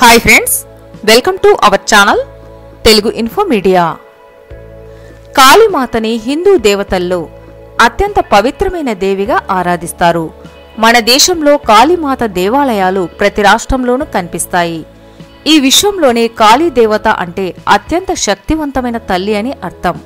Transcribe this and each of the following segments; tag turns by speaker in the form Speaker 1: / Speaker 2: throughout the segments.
Speaker 1: hi friends welcome to our channel Telugu info media కాళీమాతని హిందూ దేవతల్లో అత్యంత పవిత్రమైన దేవిగా ఆరాధిస్తారు మన దేశంలో కాళీమాత దేవాలయాలు ప్రతి రాష్ట్రంలోనూ కనిపిస్తాయి ఈ విశ్వంలోనే కాళీ దేవత అంటే అత్యంత శక్తివంతమైన తల్లి అని అర్థం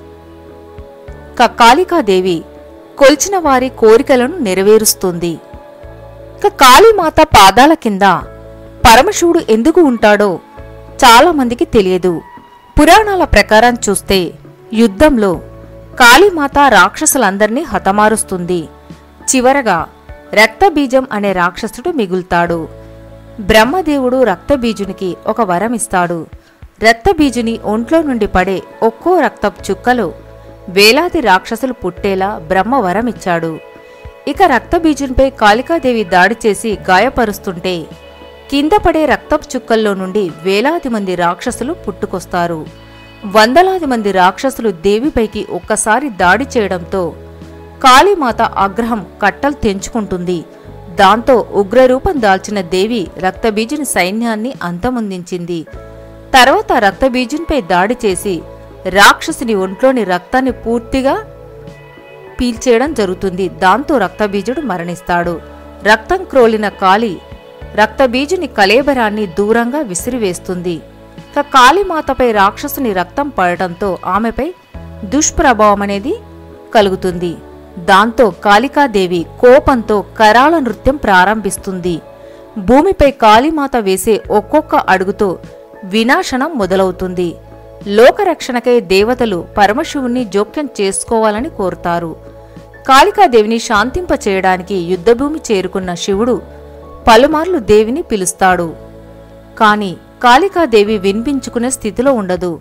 Speaker 1: క కాళికాదేవి కొలిచిన వారి కోరికలను నెరవేరుస్తుంది ఇక కాళీమాత పాదాల కింద పరమశివుడు ఎందుకు ఉంటాడో చాలా మందికి తెలియదు పురాణాల ప్రకారం చూస్తే యుద్ధంలో కాళీమాత రాక్షసులందర్నీ హతమారుస్తుంది చివరగా రక్తబీజం అనే రాక్షసుడు మిగులుతాడు బ్రహ్మదేవుడు రక్తబీజునికి ఒక వరం ఇస్తాడు రక్తబీజుని ఒంట్లో నుండి పడే ఒక్కో రక్తపు చుక్కలో వేలాది రాక్షసులు పుట్టేలా బ్రహ్మ వరం ఇచ్చాడు ఇక రక్తబీజునిపై కాళికాదేవి దాడి చేసి గాయపరుస్తుంటే కింద పడే రక్తపు చుక్కల్లో నుండి వేలాది మంది రాక్షసులు పుట్టుకొస్తారు వందలాది మంది రాక్షసులు దేవిపైకి ఒక్కసారి దాడి చేయడంతో కాళీమాత ఆగ్రహం కట్టలు తెంచుకుంటుంది దాంతో ఉగ్రరూపం దాల్చిన దేవి రక్తబీజుని సైన్యాన్ని అంతమొందించింది తర్వాత రక్తబీజునిపై దాడి చేసి రాక్షసుని ఒంట్లోని రక్తాన్ని పూర్తిగా పీల్చేయడం జరుగుతుంది దాంతో రక్తబీజుడు మరణిస్తాడు రక్తం క్రోలిన కాళి రక్తబీజుని కలేబరాన్ని దూరంగా విసిరివేస్తుంది ఇక కాళీమాతపై రాక్షసుని రక్తం పడటంతో ఆమెపై దుష్ప్రభావం అనేది కలుగుతుంది దాంతో కాళికాదేవి కోపంతో కరాళ నృత్యం ప్రారంభిస్తుంది భూమిపై కాళీమాత వేసే ఒక్కొక్క అడుగుతో వినాశనం మొదలవుతుంది లోకరక్షణకై దేవతలు పరమశివుణ్ణి జోక్యం చేసుకోవాలని కోరుతారు కాళికాదేవిని శాంతింపచేయడానికి యుద్ధభూమి చేరుకున్న శివుడు పలుమార్లు దేవిని పిలుస్తాడు కాని కాళికాదేవి వినిపించుకునే స్థితిలో ఉండదు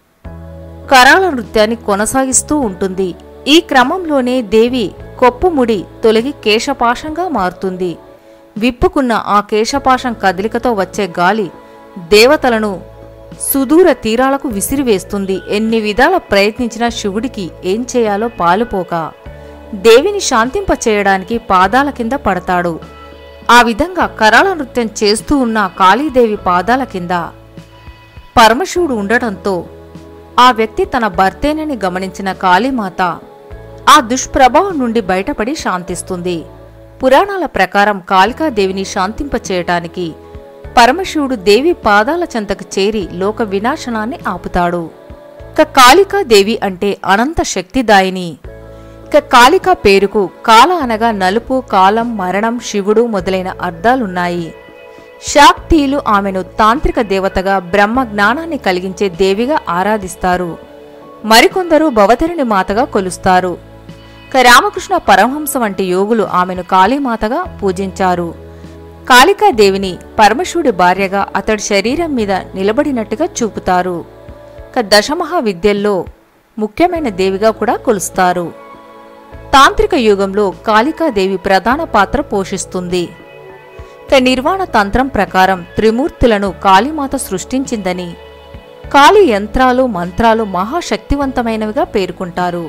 Speaker 1: కరాళ నృత్యాన్ని కొనసాగిస్తూ ఉంటుంది ఈ క్రమంలోనే దేవి కొప్పుముడి తొలగి కేశపాశంగా మారుతుంది విప్పుకున్న ఆ కేశపాశం కదలికతో వచ్చే గాలి దేవతలను సుదూర తీరాలకు విసిరివేస్తుంది ఎన్ని విధాల ప్రయత్నించినా శివుడికి ఏం చేయాలో పాలుపోక దేవిని శాంతింపచేయడానికి పాదాల కింద పడతాడు ఆ విధంగా కరాళ నృత్యం చేస్తూ ఉన్న కాళీదేవి పాదాల కింద పరమశివుడు ఉండటంతో ఆ వ్యక్తి తన భర్తేనని గమనించిన కాళీమాత ఆ దుష్ప్రభావం నుండి బయటపడి శాంతిస్తుంది పురాణాల ప్రకారం కాళికాదేవిని శాంతింపచేయటానికి పరమశివుడు దేవి పాదాల చెంతకు చేరి లోక వినాశనాన్ని ఆపుతాడు ఇక కాళికాదేవి అంటే అనంత శక్తిదాయిని ఇక కాళిక పేరుకు కాల అనగా నలుపు కాలం మరణం శివుడు మొదలైన అర్థాలున్నాయి శాక్తీయులు ఆమెను తాంత్రిక దేవతగా బ్రహ్మ జ్ఞానాన్ని కలిగించే దేవిగా ఆరాధిస్తారు మరికొందరు భవతరిని మాతగా కొలుస్తారు ఇక రామకృష్ణ పరమహంస వంటి యోగులు ఆమెను కాళీమాతగా పూజించారు కాళికాదేవిని పరమశివుడి భార్యగా అతడి శరీరం మీద నిలబడినట్టుగా చూపుతారు ఇక దశమహా విద్యల్లో ముఖ్యమైన దేవిగా కూడా కొలుస్తారు తాంత్రిక యుగంలో కాళికాదేవి ప్రధాన పాత్ర పోషిస్తుంది ఇక నిర్వాణ తంత్రం ప్రకారం త్రిమూర్తులను కాళీమాత సృష్టించిందని కాళీ యంత్రాలు మంత్రాలు మహాశక్తివంతమైనవిగా పేర్కొంటారు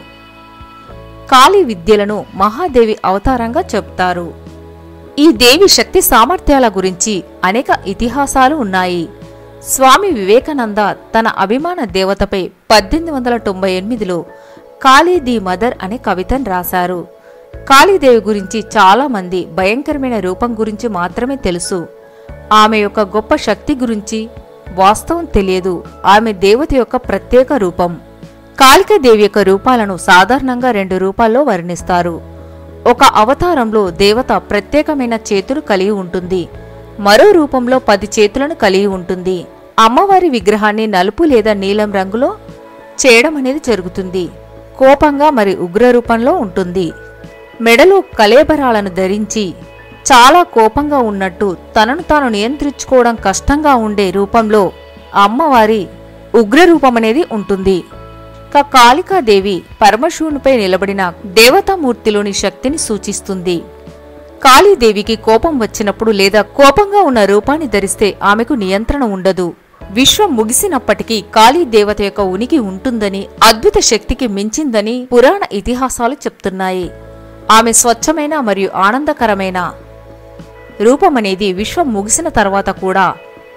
Speaker 1: కాళీ విద్యలను మహాదేవి అవతారంగా చెప్తారు ఈ దేవి శక్తి సామర్థ్యాల గురించి అనేక ఇతిహాసాలు ఉన్నాయి స్వామి వివేకానంద తన అభిమాన దేవతపై పద్దెనిమిది వందల తొంభై ఎనిమిదిలో కాళీ ది మదర్ అనే కవితను రాశారు కాళీదేవి గురించి చాలా మంది భయంకరమైన రూపం గురించి మాత్రమే తెలుసు ఆమె యొక్క గొప్ప శక్తి గురించి వాస్తవం తెలియదు ఆమె దేవత యొక్క ప్రత్యేక రూపం కాళికాదేవి యొక్క రూపాలను సాధారణంగా రెండు రూపాల్లో వర్ణిస్తారు ఒక అవతారంలో దేవత ప్రత్యేకమైన చేతులు కలిగి ఉంటుంది మరో రూపంలో పది చేతులను కలిగి ఉంటుంది అమ్మవారి విగ్రహాన్ని నలుపు లేదా నీలం రంగులో చేయడం అనేది జరుగుతుంది కోపంగా మరి ఉగ్ర రూపంలో ఉంటుంది మెడలో కలేబరాలను ధరించి చాలా కోపంగా ఉన్నట్టు తనను తాను నియంత్రించుకోవడం కష్టంగా ఉండే రూపంలో అమ్మవారి ఉగ్ర రూపమనేది ఉంటుంది క కాళికాదేవి పరమశివునిపై నిలబడిన దేవతామూర్తిలోని శక్తిని సూచిస్తుంది కాళీదేవికి కోపం వచ్చినప్పుడు లేదా కోపంగా ఉన్న రూపాన్ని ధరిస్తే ఆమెకు నియంత్రణ ఉండదు విశ్వం ముగిసినప్పటికీ కాళీ దేవత యొక్క ఉనికి ఉంటుందని అద్భుత శక్తికి మించిందని పురాణ ఇతిహాసాలు చెప్తున్నాయి ఆమె స్వచ్ఛమైన మరియు ఆనందకరమైన రూపమనేది విశ్వం ముగిసిన తర్వాత కూడా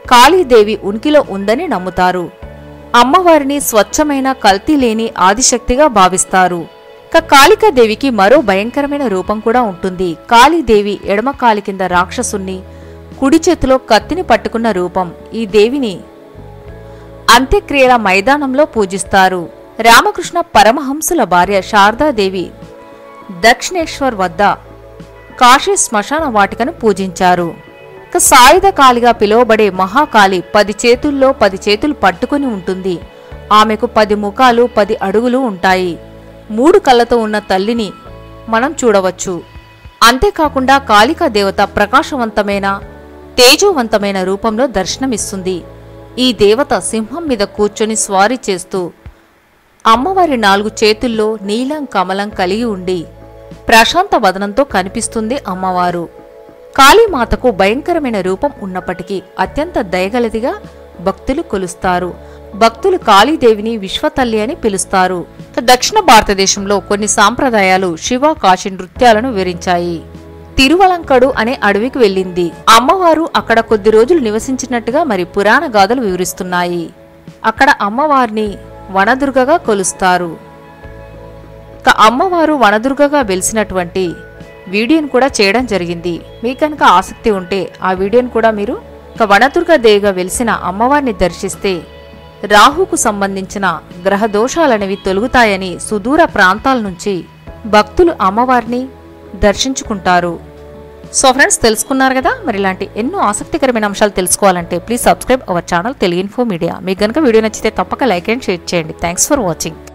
Speaker 1: కాళీదేవి ఉనికిలో ఉందని నమ్ముతారు అమ్మవారిని స్వచ్ఛమైన కల్తీ లేని ఆదిశక్తిగా భావిస్తారు ఇక కాళికాదేవికి మరో భయంకరమైన రూపం కూడా ఉంటుంది కాళీదేవి ఎడమ కాలి కింద రాక్షసుణ్ణి కుడి చేతిలో కత్తిని పట్టుకున్న రూపం ఈ దేవిని అంత్యక్రియల మైదానంలో పూజిస్తారు రామకృష్ణ పరమహంసుల భార్య శారదాదేవి దక్షిణేశ్వర్ వద్ద కాశీ శ్మశాన వాటికను పూజించారు ఇక సాయుధ కాలిగా పిలువబడే మహాకాళి పది చేతుల్లో పది చేతులు పట్టుకుని ఉంటుంది ఆమెకు పది ముఖాలు పది అడుగులు ఉంటాయి మూడు కళ్ళతో ఉన్న తల్లిని మనం చూడవచ్చు అంతేకాకుండా కాళికా దేవత ప్రకాశవంతమైన తేజోవంతమైన రూపంలో దర్శనమిస్తుంది ఈ దేవత సింహం మీద కూర్చొని స్వారీ చేస్తూ అమ్మవారి నాలుగు చేతుల్లో నీలం కమలం కలిగి ఉండి ప్రశాంత వదనంతో కనిపిస్తుంది అమ్మవారు కాళీమాతకు భయంకరమైన రూపం ఉన్నప్పటికీ అత్యంత దయగలదిగా భక్తులు కొలుస్తారు భక్తులు కాళీదేవిని విశ్వతల్లి అని పిలుస్తారు దక్షిణ భారతదేశంలో కొన్ని సాంప్రదాయాలు శివ కాశీ నృత్యాలను వివరించాయి తిరువలంకడు అనే అడవికి వెళ్ళింది అమ్మవారు అక్కడ కొద్ది రోజులు నివసించినట్టుగా మరి పురాణ గాథలు వివరిస్తున్నాయి అక్కడ అమ్మవారిని వనదుర్గగా కొలుస్తారు ఇక అమ్మవారు వనదుర్గగా వెలిసినటువంటి వీడియోను కూడా చేయడం జరిగింది మీకు కనుక ఆసక్తి ఉంటే ఆ వీడియోను కూడా మీరు ఇక వనదుర్గ దేవిగా వెలిసిన అమ్మవారిని దర్శిస్తే రాహుకు సంబంధించిన గ్రహ దోషాలనేవి తొలుగుతాయని సుదూర ప్రాంతాల నుంచి భక్తులు అమ్మవారిని దర్శించుకుంటారు సో ఫ్రెండ్స్ తెలుసుకున్నారు కదా మరి ఇలాంటి ఎన్నో ఆసక్తికరమైన అంశాలు తెలుసుకోవాలంటే please subscribe our channel Telugu info media మీకు కనుక వీడియో నచ్చితే తప్పక లైక్ అండ్ షేర్ చేయండి థ్యాంక్స్ ఫర్ వాచింగ్